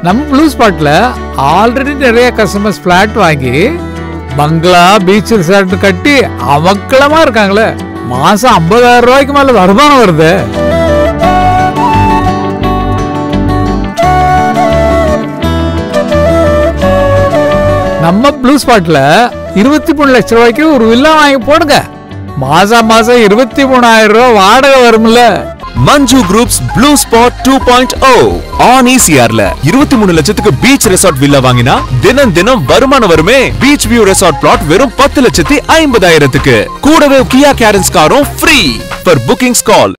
நம்ம ப்ளூ ஸ்பாட்ல ஆல்ரெடி நிறைய கஸ்டமர்ஸ் ஃபிளாட் வாங்கி பங்களா பீச் ரிசார்ட் கட்டி அவக்களமா இருக்காங்களே மாசம் ஐம்பதாயிரம் ரூபாய்க்கு மேல வருமானம் வருது நம்ம ப்ளூ ஸ்பாட்ல இருபத்தி மூணு லட்சம் ரூபாய்க்கு ஒரு வில்லா வாங்கி போடுங்க மாசம் மாசம் இருபத்தி மூணாயிரம் ரூபாய் வாடகை வரும்ல Manju groups blue spot two point O on ஈசிஆர்ல இருபத்தி மூணு லட்சத்துக்கு பீச் ரெசார்ட் வில்லா வாங்கினா தினம் தினம் வருமானம் வருமே பீச் வியூ ரெசார்ட் பிளாட் வெறும் பத்து லட்சத்தி ஐம்பதாயிரத்துக்கு கூடவே கியா கேரன்ஸ் காரும் ஃப்ரீ ஃபார் புக்கிங்ஸ் கால்